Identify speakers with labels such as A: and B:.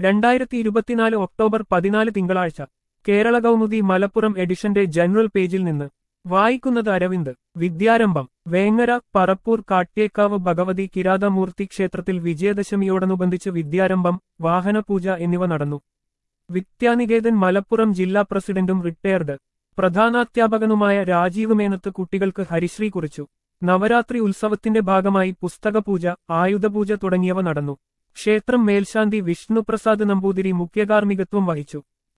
A: രണ്ടായിരത്തി ഇരുപത്തിനാല് ഒക്ടോബർ പതിനാല് തിങ്കളാഴ്ച കേരള കൗമുദി മലപ്പുറം എഡിഷന്റെ ജനറൽ പേജിൽ നിന്ന് വായിക്കുന്നത് അരവിന്ദ് വിദ്യാരംഭം വേങ്ങര പറപ്പൂർ കാട്ടിയേക്കാവ് ഭഗവതി കിരാതമൂർത്തി ക്ഷേത്രത്തിൽ വിജയദശമിയോടനുബന്ധിച്ച് വിദ്യാരംഭം വാഹനപൂജ എന്നിവ നടന്നു വിദ്യാനികേതൻ മലപ്പുറം ജില്ലാ പ്രസിഡന്റും റിട്ടയർഡ് പ്രധാനാധ്യാപകനുമായ രാജീവ് മേനത്ത് കുട്ടികൾക്ക് ഹരിശ്രീ കുറിച്ചു നവരാത്രി ഉത്സവത്തിന്റെ ഭാഗമായി പുസ്തകപൂജ ആയുധപൂജ തുടങ്ങിയവ നടന്നു ക്ഷേത്രം മേൽശാന്തി വിഷ്ണുപ്രസാദ് നമ്പൂതിരി മുഖ്യകാർമ്മികത്വം വഹിച്ചു